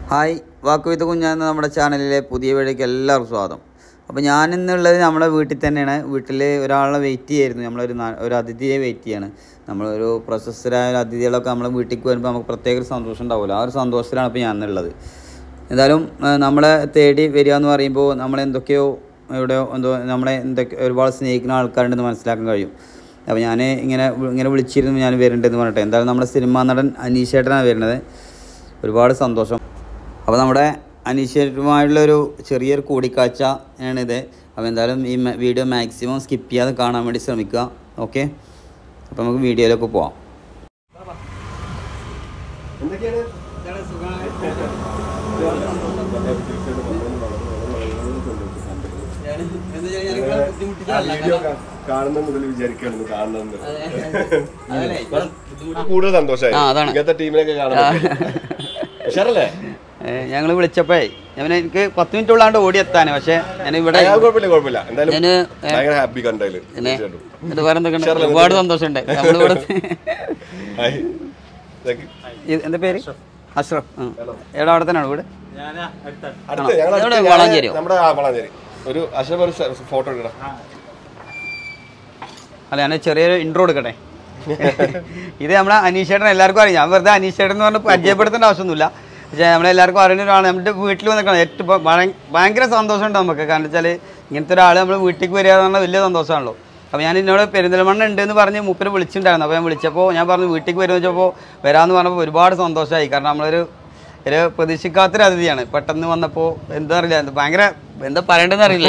Hi വാക്കുവിത്ത് കുഞ്ഞ എന്ന നമ്മുടെ ചാനലിലെ പുതിയ വീഡിയോക്ക് എല്ലാവർക്കും സ്വാഗതം അപ്പോൾ ഞാൻ ഇന്നുള്ളത് നമ്മുടെ വീട്ടിൽ തന്നെയാണ് വീട്ടിൽ ഒരാളെ വെയിറ്റ് ചെയ്യായിരുന്നു നമ്മളൊരു നാ- ഒരു അതിഥിയെ വെയിറ്റ് ചെയ്യാണ് നമ്മളൊരു പ്രശസ്തരായ ഒരു അതിഥികളൊക്കെ നമ്മളെ വീട്ടിലേക്ക് വരുമ്പോൾ നമുക്ക് പ്രത്യേക ഒരു സന്തോഷം ഉണ്ടാവില്ല ആ ഒരു സന്തോഷത്തിലാണ് ഇപ്പോൾ ഞാൻ ഉള്ളത് എന്തായാലും ആ, നമ്മളെ തേടി വരിക എന്ന് പറയുമ്പോൾ നമ്മൾ എന്തൊക്കെയോ എവിടെയോ എന്തോ നമ്മളെ എന്തൊക്കെ ഒരുപാട് സ്നേഹിക്കുന്ന ആൾക്കാരുണ്ടെന്ന് മനസ്സിലാക്കാൻ കഴിയും അപ്പോൾ ഞാൻ ഇങ്ങനെ വി- ഇങ്ങനെ വിളിച്ചിരുന്നു ഞാൻ വരുന്നുണ്ടെന്ന് പറഞ്ഞിട്ട് എന്തായാലും നമ്മുടെ സിനിമാ നടൻ അനീഷേട്ടനാണ് വരുന്നത് ഒരുപാട് സന്തോഷം അപ്പോൾ നമ്മുടെ അനീഷേട്ടുമായിട്ടുള്ളൊരു ചെറിയൊരു കൂടിക്കാഴ്ച ആണിത് അപ്പോൾ എന്തായാലും ഈ മ- വീഡിയോ മാക്സിമം സ്കിപ്പ് ചെയ്യാതെ കാണാൻ വേണ്ടി ശ്രമിക്കുക ഓക്കെ അപ്പോൾ നമുക്ക് വീഡിയോയിലൊക്കെ പോവാം എന്തൊക്കെയാണ് ആ വീഡിയോ കാ- കാണുന്ന മുതൽ വിചാരിക്കുകയാണ് കാണണമെന്ന് കൂടുതൽ സന്തോഷമായി ആ, അതാണ്. ഇങ്ങനത്തെ ടീമിനൊക്കെ കാണാൻ ഉഷാറല്ലേ ഞങ്ങൾ വിളിച്ചപ്പോഴേ ഞാൻ എനിക്ക് പത്ത് മിനിറ്റ് ഉള്ളാണ്ട് ഓടി എത്താൻ പക്ഷേ ഞാൻ ഇവിടെ ആ, കുഴപ്പമില്ല കുഴപ്പമില്ല എന്തായാലും ഞാന് ഭയങ്കര ഹാപ്പി കണ്ടതില് പിന്നെ തീർച്ചയായിട്ടും. ഇത് വേറെ എന്തൊക്കെ ഒരുപാട് സന്തോഷമുണ്ട് നമ്മളിവിടെ ഹായ്. ഇതൊക്കെ- ഇത് എന്താ പേര് അഷ്റഫ് ആ. എവിടെ അവിടെ തന്നെയാണ് വീട് അടുത്ത് ഞങ്ങൾ എവിടെ? അടുത്ത് വളാഞ്ചേരിയോ? നമ്മുടെ ആ വളാഞ്ചേരി ഒരു അശോക് ഒരു ഫോട്ടോ എടുക്കണം അല്ല ഞാൻ ചെറിയൊരു ഇൻട്രോ എടുക്കട്ടെ ഇത് നമ്മളെ അനീഷേട്ടൻ എല്ലാവർക്കും അറിയാം ഞാൻ വെറുതെ അനീഷേട്ടൻ എന്ന് പറഞ്ഞ് പരിചയപ്പെടുത്തേണ്ട ആവശ്യമൊന്നുമില്ല പക്ഷേ നമ്മളെല്ലാവർക്കും അറിയുന്ന ഒരാളാണ് നമ്മുടെ വീട്ടിൽ വന്നിട്ടാണ് ഏറ്റവും ഭ- ഭയ- ഭയങ്കര സന്തോഷമുണ്ട് നമുക്ക് കാരണം വെച്ചാൽ ഇങ്ങനത്തെ ഒരാൾ നമ്മൾ വീട്ടിലേക്ക് വരിക എന്ന് പറഞ്ഞാൽ വലിയ സന്തോഷമാണല്ലോ അപ്പോൾ ഞാൻ എന്നോട് പെരിന്തൽമണ്ണ ഉണ്ട് എന്ന് പറഞ്ഞ് മൂപ്പര് വിളിച്ചിട്ടുണ്ടായിരുന്നു അപ്പോൾ ഞാൻ വിളിച്ചപ്പോൾ ഞാൻ പറഞ്ഞു വീട്ടിലേക്ക് വരുമെന്ന് വെച്ചപ്പോൾ വരാമെന്ന് പറഞ്ഞപ്പോൾ ഒരുപാട് സന്തോഷമായി കാരണം നമ്മളൊരു ഒരു പ്രതീക്ഷിക്കാത്തൊരു അതിഥിയാണ് പെട്ടെന്ന് വന്നപ്പോൾ എന്താ അറിയില്ല എന്താ ഭയങ്കര എന്താ പറയേണ്ടതെന്ന് അറിയില്ല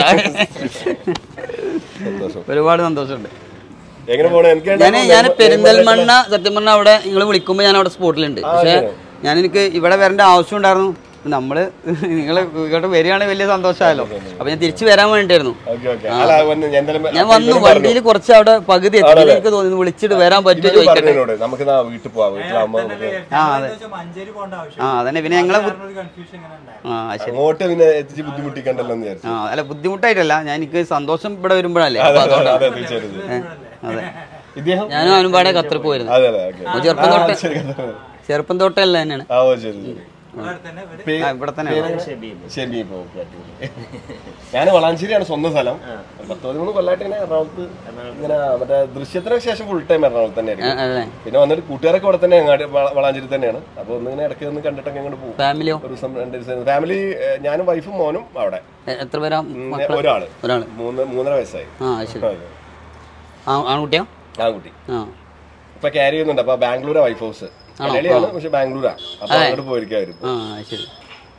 സന്തോഷം ഒരുപാട് സന്തോഷമുണ്ട് എങ്ങനെ പോണേ എനിക്ക് ഞാൻ ഞാൻ പെരിന്തൽമണ്ണ സത്യം പറഞ്ഞാൽ അവിടെ നിങ്ങൾ വിളിക്കുമ്പോൾ ഞാൻ അവിടെ സ്പോട്ടിലുണ്ട് പക്ഷേ ഞാൻ എനിക്ക് ഇവിടെ വരേണ്ട ആവശ്യം ഉണ്ടായിരുന്നു നമ്മള് നിങ്ങൾ ഇങ്ങോട്ട് വരികയാണെങ്കിൽ വലിയ സന്തോഷമായല്ലോ അപ്പൊ ഞാൻ തിരിച്ചു വരാൻ വേണ്ടിയായിരുന്നു ഓക്കെ ഓക്കെ അല്ല വന്ന് ഞാൻ എന്തായാലും ഞാൻ വന്നു വണ്ടിയിൽ കുറച്ച് അവിടെ പകുതി എത്തി പിന്നെ എനിക്ക് തോന്നി വിളിച്ചിട്ട് വരാൻ പറ്റുമോ ഇവര് ചോദിക്കട്ടെ പറഞ്ഞതിനോട് നമുക്ക് നാ വീട്ടിൽ പോവാം വീട്ടിലാവുമ്പോ നമുക്ക് ആ അതെ മഞ്ചേരി പോകേണ്ട ആവശ്യം ആ അതന്നെ പിന്നെ ഞങ്ങളെ ബു- ഒരു കൺഫ്യൂഷൻ ഇങ്ങനെ ഉണ്ടായി ആ ശരി അങ്ങോട്ട് പിന്നെ എത്തിച്ച് ബുദ്ധിമുട്ടിക്കണ്ടല്ലോ എന്ന് വിചാരിച്ചു ആ അല്ല ബുദ്ധിമുട്ടായിട്ടല്ല ഞാൻ എനിക്ക് സന്തോഷം ഇവിടെ വരുമ്പോഴല്ലേ അപ്പൊ അതുകൊണ്ട് അതെ തീർച്ചയായിട്ടും അതെ ഇദ്ദേഹം ഞാനും അനുപാടെ ഖത്തറിൽ പോയിരുന്നു അതെ അതെ ഓക്കെ ഓ, ചെറുപ്പം തൊട്ട് ശരി ചെറുപ്പം തൊട്ടല്ല തന്നെയാണ് ആ ഓ ശരി ശരി ഇവിടെ അടുത്ത് തന്നെ ഇവര് പേ- ആ, ഇവിടെ തന്നെ ഷെബി ഇപ്പൊ ഓക്കെ ഞാൻ വളാഞ്ചേരിയാണ് സ്വന്തം സ്ഥലം ഒരു പത്ത് പതിമൂന്ന് കൊല്ലമായിട്ട് ഇങ്ങനെ എറണാകുളത്ത് ഇങ്ങനെ മറ്റേ ദൃശ്യത്തിന് ശേഷം ഫുൾ ടൈം എറണാകുളത്ത് തന്നെയായിരിക്കും അതെ പിന്നെ വന്നിട്ട് കൂട്ടുകാരൊക്കെ ഇവിടെ തന്നെ അങ്ങാടി വള- വളാഞ്ചേരി തന്നെയാണ് അപ്പൊ ഒന്ന് ഇങ്ങനെ ഇടയ്ക്ക് ഒന്ന് കണ്ടിട്ടൊക്കെ അങ്ങോട്ട് പോകും ഫാമിലിയോ ഒരു ദിവസം രണ്ട് ദിവസം ഫാമിലി ഞാനും വൈഫും മോനും അവിടെ എ- എത്ര പേരാ ഉം, മക്കള് ഒരാള് ഒരാള് മൂന്ന് മൂന്നര വയസ്സായി ആ ശരി ആ ആൺകുട്ടിയോ ആൺകുട്ടി ആ ഇപ്പൊ ക്യാരി ചെയ്യുന്നുണ്ട് അപ്പൊ ബാംഗ്ലൂരാ വൈഫ് ഹൗസ് മലയാളിയാണ് പക്ഷെ ബാംഗ്ലൂരാ അപ്പൊ അങ്ങോട്ട് പോയിരിക്കായിരുന്നു ആ ശരി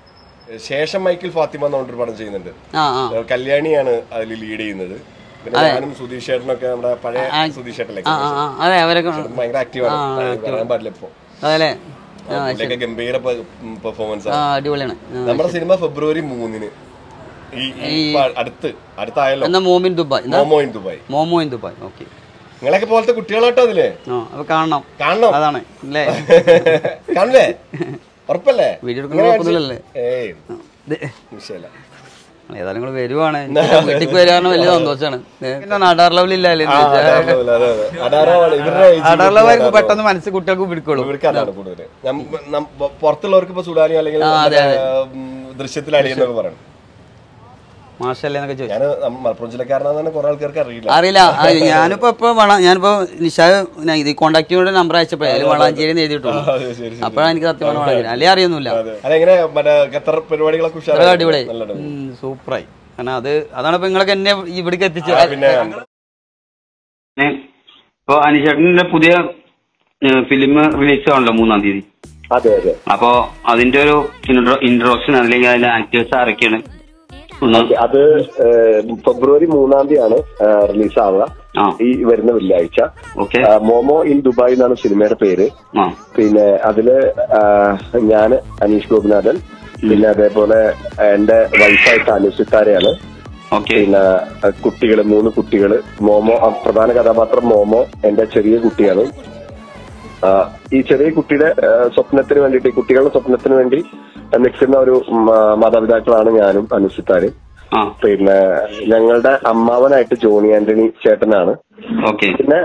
ശേഷം മൈക്കിൾ ഫാത്തിമ എന്ന് പറഞ്ഞൊരു പടം ചെയ്യുന്നുണ്ട് ആ ആ ഏഹ് കല്യാണിയാണ് അതിൽ ലീഡ് ചെയ്യുന്നത് പിന്നെ ഞാനും സുധീഷ് ചേട്ടനൊക്കെ നമ്മുടെ പഴയ സുധീഷ് ചേട്ടനിലേക്ക് ആ ആ ആ, അതെ അവരൊക്കെ ഭയങ്കര ആക്റ്റീവാണ് പറയാൻ പാടില്ല ഇപ്പൊ അതല്ലേ പുള്ളിയൊക്കെ ഗംഭീര പെർഫോമൻസ് ആ ആണ് അടിപൊളിയാണ് ആ. നമ്മുടെ സിനിമ ഫെബ്രുവരി മൂന്നിന് ഈ ഈ ഇപ്പൊ അടുത്ത് അടുത്തായല്ലോ എന്നാ മോമിൻ ദുബായ് എന്താ Momo in Dubai Momo in Dubai okay നിങ്ങളൊക്കെ പോലത്തെ കുട്ടികളാട്ടോ അതില് ആ അപ്പൊ കാണണം കാണണം അതാണ് അല്ലേ കാണില്ലേ ഉറപ്പല്ലേ വീഡിയോ എടുക്കുന്ന കുഴപ്പമൊന്നുമില്ലല്ലേ ഏയ് ഇത് വിഷയല്ല ഏതായാലും നിങ്ങൾ വരുവാണ് വീട്ടിലേക്ക് വരാണ് വലിയ സന്തോഷമാണ് പിന്നെ നാടാർ ലെവലില്ല ആ, അതെ, അതെ, അതെ, അതെ. അടാറാണ് ഇവരുടെ age നാടാർ ലെവൽ പെട്ടെന്ന് മനസ്സ് കുട്ടികൾക്ക് പിടിക്കുള്ളൂ ഇവർക്ക് അതാണ് കൂടുതൽ പുറത്തുള്ളവർക്ക് ഇപ്പൊ സുഡാനിയോ അല്ലെങ്കിൽ മറ്റേ, ഉം, ദൃശ്യത്തിൽ അടിയെന്നൊക്കെ പറയണം മാഷല്ലേ എന്നൊക്കെ ചോദിച്ചു ഞാൻ മലപ്പുറം ജില്ലക്കാരനാന്ന് തന്നെ കുറെ ആൾക്കാർക്ക് അറിയില്ല അറിയില്ല ആ, ഞാനിപ്പോ ഇപ്പൊ വള ഞാനിപ്പോ നിഷാ ഞാൻ ഇത് കോണ്ടാക്ട് ചെയ്തോണ്ട് നമ്പർ അയച്ചപ്പോ അതിൽ വളാഞ്ചേരി എന്ന് എഴുതിയിട്ടുള്ളൂ ആ, അതെ, ശരി ശരി അപ്പോഴാണ് എനിക്ക് സത്യം പറഞ്ഞ വളാഞ്ചേരി അല്ലേ അറിയൊന്നുമില്ല അതെ അതെങ്ങനെ മറ്റേ ഖത്തർ പരിപാടികളൊക്കെ അത്ര ഉഷാറായി അടിപൊളി നല്ല സൂപ്പറായി കാരണം അത് അതാണ് ഇപ്പൊ നിങ്ങളൊക്കെ എന്നെ ഇവിടേക്ക് എത്തിച്ചു പിന്നെ ഇപ്പൊ അനിഷേട്ടന്റെ പുതിയ ഫിലിം റിലീസ് ആണല്ലോ മൂന്നാം തീയതി അതെ അതെ അപ്പോ അതിന്റെ ഒരു ഇൻട്രോഡക്ഷൻ അല്ലെങ്കിൽ അതിന്റെ ആക്ടേഴ്സ് ആരൊക്കെയാണ് ഒന്ന് അത് ഏഹ്, ഫെബ്രുവരി മൂന്നാം തീയതിയാണ് റിലീസ് ആവുക ആ ഈ വരുന്ന വെള്ളിയാഴ്ച ഓക്കെ ആ, മോമോ ഇൻ ദുബായ് എന്നാണ് സിനിമയുടെ പേര് ആ പിന്നെ അതില് ഞാൻ അനീഷ് ഗോപിനാഥൻ പിന്നെ അതേപോലെ എന്റെ വൈഫായിട്ട് അനുസിത്താരയാണ് ഓക്കെ പിന്നെ കുട്ടികൾ മൂന്ന് കുട്ടികൾ മോമോ ആ, പ്രധാന കഥാപാത്രം മോമോ എന്റെ ചെറിയ കുട്ടിയാണ് ആ, ഈ ചെറിയ കുട്ടിയുടെ ആ, സ്വപ്നത്തിന് വേണ്ടിയിട്ട് ഈ കുട്ടികളുടെ സ്വപ്നത്തിന് വേണ്ടി നിൽക്കുന്ന ഒരു ഉം, ആ, മാതാപിതാക്കളാണ് ഞാനും അനുസിത്താരും ആ പിന്നെ ഞങ്ങളുടെ അമ്മാവനായിട്ട് ജോണി ആന്റണി ചേട്ടനാണ് ഓക്കെ പിന്നെ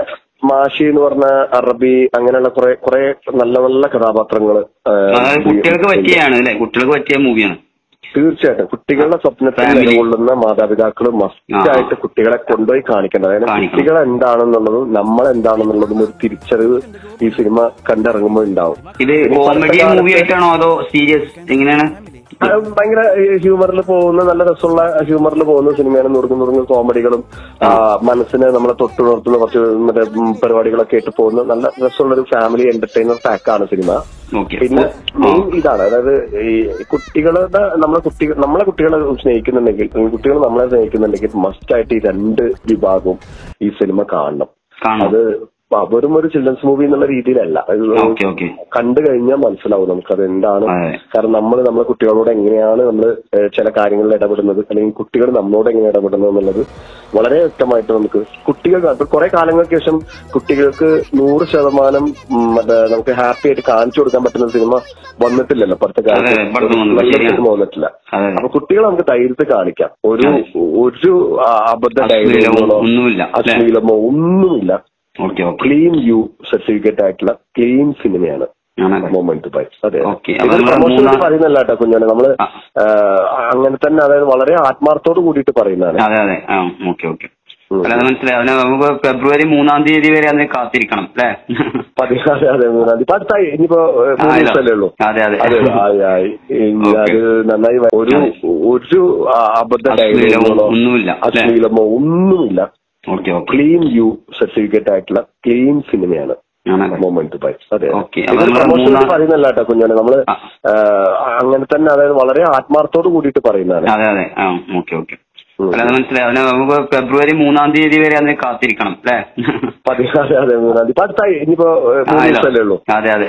മാഷി എന്ന് പറഞ്ഞ അറബി അങ്ങനെയുള്ള കുറെ കുറെ നല്ല നല്ല കഥാപാത്രങ്ങൾ അതായത് കുട്ടികൾക്ക് പറ്റിയാണ് അല്ലേ കുട്ടികൾക്ക് പറ്റിയ മൂവിയാണ് തീർച്ചയായിട്ടും കുട്ടികളുടെ സ്വപ്നത്തിൽ Family. നിലകൊള്ളുന്ന മാതാപിതാക്കൾ മസ്റ്റായിട്ട് കുട്ടികളെ കൊണ്ടുപോയി കാണിക്കേണ്ടത് അതായത് കാണിക്കണം. കുട്ടികൾ എന്താണെന്നുള്ളതും നമ്മൾ എന്താണെന്നുള്ളതും ഒരു തിരിച്ചറിവ് ഈ സിനിമ കണ്ടിറങ്ങുമ്പോൾ ഉണ്ടാവും ഇത് ഇനി കോമഡി പണ്ടത്തെ കാലത്ത് മൂവി ആയിട്ടാണോ അതോ സീരിയസ് എങ്ങനെയാണ് ആ, ഭയങ്കര ഹ്യൂമറിൽ പോകുന്ന നല്ല രസമുള്ള ഹ്യൂമറിൽ പോകുന്ന സിനിമയാണ് നുറുങ്ങു നുറുങ്ങു കോമഡികളും ആ, മനസ്സിനെ നമ്മളെ തൊട്ടുണർത്തുന്ന കുറച്ച് മറ്റേ ഉം, പരിപാടികളൊക്കെ ആയിട്ട് പോകുന്ന നല്ല രസമുള്ള ഒരു ഫാമിലി എന്റർടൈനർ പാക്കാണ് സിനിമ ഓക്കെ പിന്നെ മെയിൻ ഇതാണ് അതായത് ഈ കുട്ടികളുടെ നമ്മളെ കുട്ടികൾ നമ്മളെ കുട്ടികളെ സ്നേഹിക്കുന്നുണ്ടെങ്കിൽ കുട്ടികൾ നമ്മളെ സ്നേഹിക്കുന്നുണ്ടെങ്കിൽ മസ്റ്റ് ആയിട്ട് ഈ രണ്ട് വിഭാഗവും ഈ സിനിമ കാണണം കാണണം അത് പ- വെറും ഒരു ചിൽഡ്രൻസ് മൂവി എന്നുള്ള രീതിയിലല്ല അത് ഓക്കെ ഓക്കെ കണ്ടു കഴിഞ്ഞാൽ മനസ്സിലാവും നമുക്കത് എന്താണ് അതെ. കാരണം നമ്മൾ നമ്മളെ കുട്ടികളോട് എങ്ങനെയാണ് നമ്മൾ ചില കാര്യങ്ങളിൽ ഇടപെടുന്നത് അല്ലെങ്കിൽ കുട്ടികൾ നമ്മളോട് എങ്ങനെ ഇടപെടുന്നത് എന്നുള്ളത് വളരെ വ്യക്തമായിട്ട് നമുക്ക് കുട്ടികൾ ഇപ്പൊ കുറെ കാലങ്ങൾക്ക് ശേഷം കുട്ടികൾക്ക് നൂറ് ശതമാനം ഉം, മറ്റേ നമുക്ക് ഹാപ്പി ആയിട്ട് കാണിച്ചു കൊടുക്കാൻ പറ്റുന്ന സിനിമ വന്നിട്ടില്ലല്ലോ ഇപ്പോഴത്തെ അതെ, ഇപ്പോഴത്തെ വന്നില്ല, നല്ല ശരിയാണ്. സിനിമ വന്നിട്ടില്ല അതെ. അപ്പൊ കുട്ടികളെ നമുക്ക് ധൈര്യത്തിൽ കാണിക്കാം ഒരു ഒരു ആ, അബദ്ധ അശ്ലീലമോ ഡയലോഗുകളോ ഒന്നുമില്ല, അല്ലേ? അശ്ലീലമോ ഒന്നുമില്ല okay okay clean U certificate ആയിട്ടുള്ള ക്ലീൻ സിനിമയാണ് ആണല്ലേ മൊമെന്റ് ബൈ അതെ Okay. അപ്പൊ നമ്മള് പ്രൊമോഷൻ മൂന്നാം- പറയുന്നല്ല കേട്ടോ കുഞ്ഞാണ് നമ്മള് ആ. ആ, അങ്ങനെ തന്നെ അതായത് വളരെ ആത്മാർത്ഥത്തോട് കൂടിയിട്ട് പറയുന്നതാണ് അതെ അതെ ആ ഓക്കെ ഓക്കെ ഉം. അല്ല അത് മനസ്സിലായി അതിന് നമുക്ക് ഫെബ്രുവരി മൂന്നാം തീയതി വരെ അതിന് കാത്തിരിക്കണം അല്ലേ പതിനാല് അതെ മൂന്നാം തീയതി ഇപ്പൊ അടുത്തായി ഇനിയിപ്പോ ഏ, മൂന്ന് ആയില്ല. ദിവസമല്ലേ ഉള്ളൂ അതെ അതെ അതെ ആയി ആയി ഇനി Okay. അത് നന്നായി വ- ഒരു ഒരു ആ, അബദ്ധ അശ്ലീലമോ ഡയലോഗുകളോ ഒന്നുമില്ല, അല്ലേ? അശ്ലീലമോ ഒന്നുമില്ല okay okay clean U certificate ആയിട്ടുള്ള ക്ലീൻ സിനിമയാണ് ആണല്ലേ മൊമെന്റ് ബൈ അതെ Okay. അപ്പൊ നമ്മള് പ്രൊമോഷൻ മൂന്നാം- പറയുന്നല്ല കേട്ടോ കുഞ്ഞാണ് നമ്മള് ആ. ആ, അങ്ങനെ തന്നെ അതായത് വളരെ ആത്മാർത്ഥത്തോട് കൂടിയിട്ട് പറയുന്നതാണ് അതെ അതെ ആ ഓക്കെ ഓക്കെ ഉം. അല്ല അത് മനസ്സിലായി അതിന് നമുക്ക് ഫെബ്രുവരി മൂന്നാം തീയതി വരെ അതിന് കാത്തിരിക്കണം അല്ലേ പതിനാല് അതെ മൂന്നാം തീയതി ഇപ്പൊ അടുത്തായി ഇനിയിപ്പോ ഏ, മൂന്ന് ആയില്ല. ദിവസമല്ലേ ഉള്ളൂ അതെ അതെ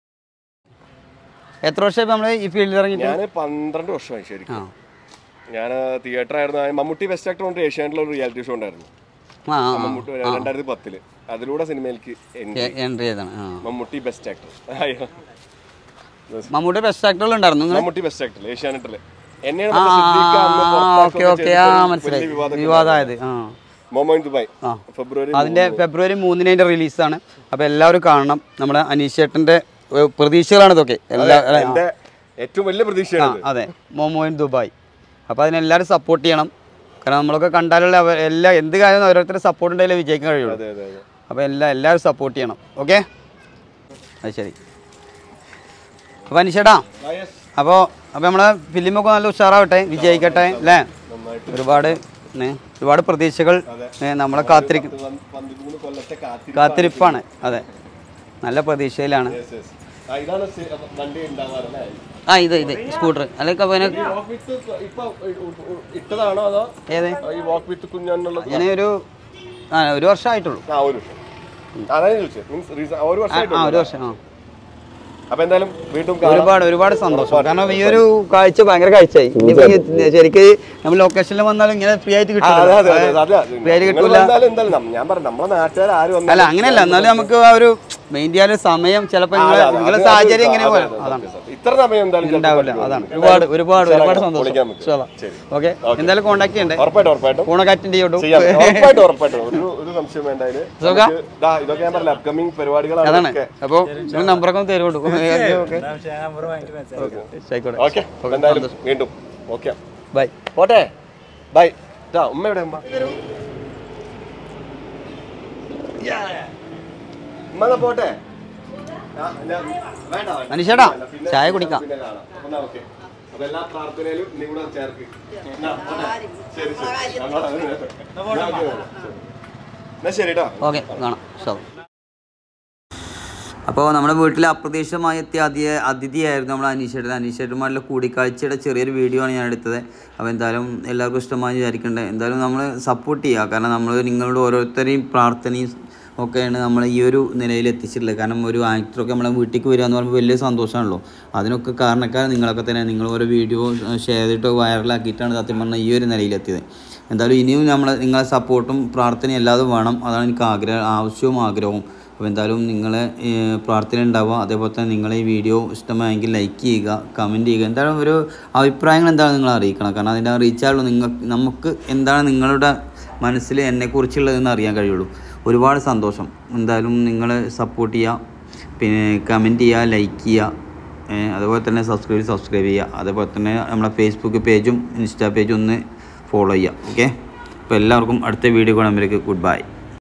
എത്ര വർഷമായി നമ്മൾ ഈ ഫീൽഡിൽ ഇറങ്ങിയിട്ട് ഞാൻ പന്ത്രണ്ട് വർഷമായി ശരിക്കും ആ ഞാൻ തിയേറ്റർ ആയിരുന്നു ആ മമ്മൂട്ടി ബെസ്റ്റ് ആക്ടർ കൊണ്ട് ഏഷ്യാനെറ്റിലെ ഒരു റിയാലിറ്റി ഷോ ഉണ്ടായിരുന്നു ആ ആ, മമ്മൂട്ടി രണ്ടായിരത്തി പത്തില് അതിലൂടെ സിനിമയിലേക്ക് entry. എ- എൻട്രി ചെയ്താണ് ആ Mammootty best actor Mammootty best ആക്ടറുകൾ ഉണ്ടായിരുന്നു നിങ്ങൾ മമ്മൂട്ടി ബെസ്റ്റ് ആക്ടർ ഏഷ്യാനെറ്റില് എന്നെയാണ് ആ മറ്റേ സിദ്ദീഖ് അന്ന് ഓക്കെ പുറത്താക്കുകയൊക്കെ ഓക്കെ ആ ചെയ്തിട്ട് വലിയ മനസ്സിലായി വിവാദമൊക്കെ വിവാദമായത് ആ മൊമൈൻ ദുബായ് ആ. ഫെബ്രുവരി അതിന്റെ ഫെബ്രുവരി മൂന്നിന് അതിന്റെ റിലീസാണ് അപ്പൊ എല്ലാവരും കാണണം നമ്മുടെ അനീഷ് ചേട്ടന്റെ ഏ, പ്രതീക്ഷകളാണ് ഇതൊക്കെ എല്ലാ മൂന്ന്. എന്റെ ഏറ്റവും വലിയ ആ പ്രതീക്ഷയാണ് ഇത്. അതെ മോമോയിൻ ദുബായ് അപ്പോൾ അതിനെല്ലാവരും സപ്പോർട്ട് ചെയ്യണം കാരണം നമ്മളൊക്കെ കണ്ടാലുള്ള അവർ എല്ലാ എന്ത് കാര്യം ഓരോരുത്തരുടെ സപ്പോർട്ട് ഉണ്ടെങ്കിലേ വിജയിക്കാൻ കഴിയുള്ളൂ അതെ അതെ അതെ അപ്പോൾ എല്ലാ എല്ലാവരും സപ്പോർട്ട് ചെയ്യണം ഓക്കെ അത് ശരി അപ്പോൾ അനീഷേട്ടാ അപ്പോൾ അപ്പോൾ നമ്മളെ ഫിലിമൊക്കെ നല്ല ഉഷാറാവട്ടെ വിജയിക്കട്ടെ അല്ലേ ഒരുപാട് ഏ, ഒരുപാട് പ്രതീക്ഷകൾ ഏ, നമ്മളെ കാത്തിരിക്കും പന്ത്രണ്ട് കൊല്ലത്തെ കാത്തിരിപ്പ് കാത്തിരിപ്പാണ് അതെ നല്ല പ്രതീക്ഷയിലാണ് Yes, yes. ആ, ഇതാണ് സി- വണ്ടി ഉണ്ടാവാറല്ലേ ആ ഇത് ഇത് സ്കൂട്ടർ അല്ലെങ്കിൽ പിന്നെ വാക്ക് വിത്ത് ഇപ്പൊ ഉ- ഉ- ഇട്ടതാണോ അതോ ഏത് ഈ വാക്ക് വിത്ത് കുഞ്ഞാന്നുള്ളത് ഞാൻ ഒരു ആ ഒരു വർഷമായിട്ടുള്ളൂ ആ ഒരു വർഷം അതാണ് ചോദിച്ചത് മീൻസ് റീസൺ ഒരു ആ, ആ ഒരു വർഷമായിട്ട് വർഷം ആ അപ്പൊ എന്തായാലും വീണ്ടും കാണാം. ഒരുപാട് ഒരുപാട് സന്തോഷം കാരണം ഈ ഒരു കാഴ്ച ഭയങ്കര കാഴ്ചയായി ഇനിയിപ്പോ ഈ ശരിക്ക് നമ്മൾ ലൊക്കേഷനിൽ വന്നാലും ഇങ്ങനെ ഫ്രീ ആയിട്ട് ആ, അതെ, അതെ, അതെ, കിട്ടില്ല അതെ. ഫ്രീ ആയിട്ട് നിങ്ങൾ കിട്ടൂല എന്തായാലും എന്തായാലും നം- ഞാൻ പറഞ്ഞു നമ്മളെ നാട്ടുകാർ ആര് വന്നാലും അല്ല അങ്ങനെയല്ല എന്നാലും നമുക്ക് ആ ഒരു മെയിൻ ചെയ്യാൻ സമയം ചിലപ്പോ ആ, നിങ്ങളെ അതെ, അതെ. നിങ്ങളെ അത് സാഹചര്യം അത് ഇങ്ങനെ അതെ, പോലെ അതെ, അതാണ് സത്യം, സത്യം. ഇത്ര സമയം എന്തായാലും ചിലപ്പോൾ ഉണ്ടാവില്ല പറ്റില്ല. അതാണ് എന്തായാലും ഒരുപാട് ഒരുപാട് ഉഷാറാക്കാം, ഒരുപാട് സന്തോഷം പൊളിക്കാം നമുക്ക്. ശരി. Okay Okay. എന്തായാലും കോണ്ടാക്ട് ചെയ്യണ്ടേ ഉറപ്പായിട്ടും ഉറപ്പായിട്ടും ഫോണൊക്കെ അറ്റൻഡ് ചെയ്യോട്ടു ചെയ്യാം ഉറപ്പായിട്ടും ഉറപ്പായിട്ടും ഒരു ഒരു സംശയം വേണ്ട അതില് സുഖാ? നമുക്ക് ദാ, ഇതൊക്കെ ഞാൻ പറഞ്ഞില്ല അപ്കമിങ് പരിപാടികളാണ് അതാണ് ഇതൊക്കെ. അപ്പോൾ നിങ്ങൾ നമ്പറൊക്കെ ഒന്ന് തരുകൊണ്ടു ഓക്കെ നമ്പർ വാങ്ങിയിട്ട് മെസ്സേജ് ആയിക്കോട്ടെ ഓക്കെ എന്തായാലും വീണ്ടും ഓക്കെ ബൈ പോട്ടെ ബൈ ദാ, ഉമ്മ എവിടെ ഉമ്മ ഉമ്മ ദാ പോട്ടെ ആ, ഞാൻ- വേണ്ട, വേണ്ട. മനീഷേട്ടാ പിന്നെ- ചായ കുടിക്കാം പിന്നെ കാണാം. എന്നാ ഓക്കേ. അപ്പൊ എല്ലാ പ്രാർത്ഥനയിലും നീ കൂടെ ചേർക്ക് എന്നാ, പോട്ടെ. ശരി ശരി എന്നാ, എന്നാ, ഓക്കേ, ശരി. എന്നാ ശരി കേട്ടോ ഓക്കെ കാണാം ഷോ അപ്പോൾ നമ്മുടെ വീട്ടിൽ അപ്രതീക്ഷിതമായി എത്തിയ അതി അതിഥിയായിരുന്നു നമ്മൾ അനീഷേട്ടൻ അനീഷേട്ടന്മാരുടെ കൂടിക്കാഴ്ചയുടെ ചെറിയൊരു വീഡിയോ ആണ് ഞാൻ എടുത്തത് അപ്പോൾ എന്തായാലും എല്ലാവർക്കും ഇഷ്ടമായി വിചാരിക്കണ്ടേ എന്തായാലും നമ്മൾ സപ്പോർട്ട് ചെയ്യുക കാരണം നമ്മൾ നിങ്ങളുടെ ഓരോരുത്തരെയും പ്രാർത്ഥനയും ഒക്കെയാണ് നമ്മൾ ഈ ഒരു നിലയിൽ എത്തിച്ചിട്ടുള്ളത് കാരണം ഒരു ആക്ടറൊക്കെ നമ്മളെ വീട്ടിലേക്ക് വരിക എന്ന് പറയുമ്പോൾ വലിയ സന്തോഷമാണല്ലോ അതിനൊക്കെ കാരണക്കാർ നിങ്ങളൊക്കെ തന്നെ നിങ്ങൾ ഓരോ വീഡിയോ ഷെയർ ചെയ്തിട്ടോ വൈറലാക്കിയിട്ടാണ് സത്യം പറഞ്ഞാൽ ഈ ഒരു നിലയിലെത്തിയത് എന്തായാലും ഇനിയും നമ്മൾ നിങ്ങളെ സപ്പോർട്ടും പ്രാർത്ഥനയും എല്ലാതും വേണം അതാണ് എനിക്ക് ആഗ്രഹം ആവശ്യവും ആഗ്രഹവും അപ്പോൾ എന്തായാലും നിങ്ങളെ ഏഹ്, പ്രാർത്ഥന ഉണ്ടാവുക അതേപോലെ തന്നെ നിങ്ങളെ ഈ വീഡിയോ ഇഷ്ടമായെങ്കിൽ ലൈക്ക് ചെയ്യുക കമൻറ്റ് ചെയ്യുക എന്തായാലും ഒരു അഭിപ്രായങ്ങൾ എന്താണ് നിങ്ങൾ അറിയിക്കണം കാരണം അതിൻ്റെ റീച്ചാളുള്ളൂ നിങ്ങൾ നമുക്ക് എന്താണ് നിങ്ങളുടെ മനസ്സിൽ എന്നെക്കുറിച്ചുള്ളതെന്ന് അറിയാൻ കഴിയുള്ളൂ ഒരുപാട് സന്തോഷം എന്തായാലും നിങ്ങൾ സപ്പോർട്ട് ചെയ്യുക പിന്നെ കമൻറ്റ് ചെയ്യുക ലൈക്ക് ചെയ്യുക ഏ, അതുപോലെ തന്നെ സബ്സ്ക്രൈബ് സബ്സ്ക്രൈബ് ചെയ്യുക അതുപോലെ തന്നെ നമ്മളെ ഫേസ്ബുക്ക് പേജും ഇൻസ്റ്റാ പേജും ഒന്ന് ഫോളോ ചെയ്യുക ഓക്കെ അപ്പോൾ എല്ലാവർക്കും അടുത്ത വീഡിയോ കാണുമ്പോഴേക്ക് ഗുഡ് ബൈ